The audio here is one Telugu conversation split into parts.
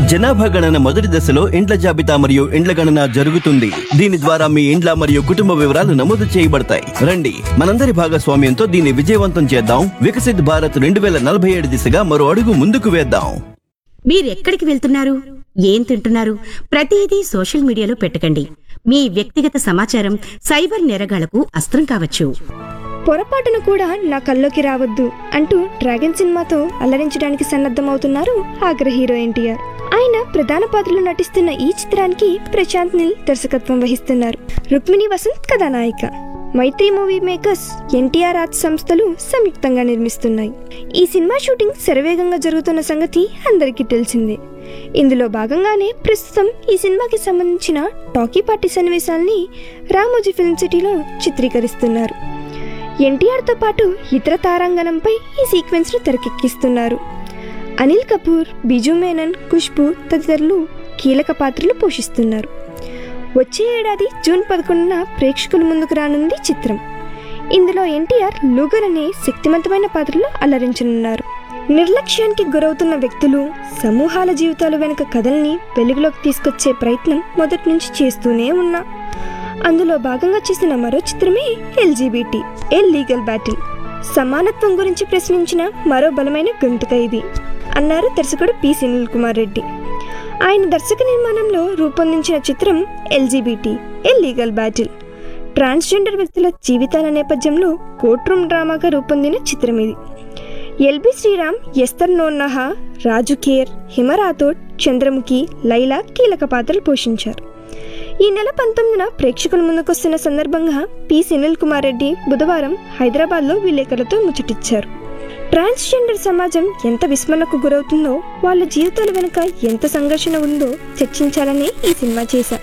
జనాభా గణన మొదటి దశలో ఇండ్ల జాబితా మరియు ఇండ్ల గణన జరుగుతుంది దీని ద్వారా మీ ఇండ్ల మరియు కుటుంబ వివరాలు నమోదు చేయబడతాయి రండి మనందరి భాగస్వామ్యంతో దీన్ని విజయవంతం చేద్దాం వికసిత్ భారత్ రెండు వేల నలభై ఏడు దిశగా మరో అడుగు ముందుకు వేద్దాం మీరెక్కడికి వెళ్తున్నారు ఏం తింటున్నారు ప్రతిదీ సోషల్ మీడియాలో పెట్టకండి మీ వ్యక్తిగత సమాచారం సైబర్ నేరగాళ్లకు అస్త్రం కావచ్చు పొరపాటున కూడా నా కల్లోకి రావద్దు అంటూ డ్రాగన్ సినిమాతో అలరించడానికి సన్నద్ధమవుతున్నారు ఆగ్ర హీరో ఎన్టీఆర్ ఆయన ప్రధాన పాత్రలో నటిస్తున్న ఈ చిత్రానికి ప్రశాంత్ నీల్ దర్శకత్వం వహిస్తున్నారు రుక్మిణి వసంత్ కథానాయిక Mythri movie makers NTR arts సంస్థలు సంయుక్తంగా నిర్మిస్తున్నాయి ఈ సినిమా షూటింగ్ శరవేగంగా జరుగుతున్న సంగతి అందరికీ తెలిసిందే ఇందులో భాగంగానే ప్రస్తుతం ఈ సినిమాకి సంబంధించిన టాకీ పార్టీ సన్నివేశాల్ని రామోజీ ఫిల్మ్ సిటీలో చిత్రీకరిస్తున్నారు ఎన్టీఆర్తో పాటు ఇతర తారాంగణంపై ఈ సీక్వెన్స్ను తెరకెక్కిస్తున్నారు అనిల్ కపూర్ బిజు మేనన్ ఖుష్బు తదితరులు కీలక పాత్రలు పోషిస్తున్నారు వచ్చే ఏడాది జూన్ పదకొండున ప్రేక్షకుల ముందుకు రానుంది చిత్రం ఇందులో ఎన్టీఆర్ లూగర్ అనే శక్తివంతమైన పాత్రలో అలరించనున్నారు నిర్లక్ష్యానికి గురవుతున్న వ్యక్తులు సమూహాల జీవితాల వెనుక కథల్ని వెలుగులోకి తీసుకొచ్చే ప్రయత్నం మొదటి నుంచి చేస్తూనే ఉన్నా అందులో భాగంగా చేసిన మరో చిత్రమే ఎల్జీబీటీ ఏ లీగల్ బ్యాటిల్ సమానత్వం గురించి ప్రశ్నించిన మరో బలమైన గొంతుక ఇది అన్నారు దర్శకుడు పి సునీల్ కుమార్ రెడ్డి ఆయన దర్శక నిర్మాణంలో రూపొందించిన చిత్రం LGBT a legal battle transgender వ్యక్తుల జీవితాల నేపథ్యంలో కోర్ట్ రూమ్ డ్రామాగా రూపొందిన చిత్రం ఇది ఎల్బి శ్రీరామ్ ఎస్తర్ నోన్నహా రాజు కేర్ హిమ రాథోడ్ చంద్రముఖి లైలా కీలక పాత్రలు పోషించారు ఈ నెల పంతొమ్మిదిన ప్రేక్షకుల ముందుకొస్తున్న సందర్భంగా పి సునీల్ కుమార్ రెడ్డి బుధవారం హైదరాబాద్లో విలేకరులతో ముచ్చటిచ్చారు ట్రాన్స్జెండర్ సమాజం ఎంత విస్మరణకు గురవుతుందో వాళ్ళ జీవితాల వెనుక ఎంత సంఘర్షణ ఉందో చర్చించాలనే ఈ సినిమా చేశా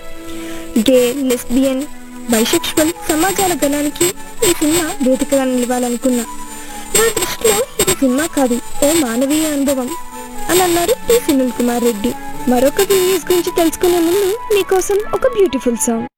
గే లెస్బియన్ బైసెక్షువల్ సమాజాల గణానికి ఈ సినిమా వేదికగా నిలవాలనుకున్నా నా దృష్టిలో ఇది సినిమా కాదు ఓ మానవీయ అనుభవం అని అన్నారు పి సునీల్ కుమార్ రెడ్డి మరొక న్యూస్ గురించి తెలుసుకునే ముందు మీకోసం ఒక బ్యూటిఫుల్ సాంగ్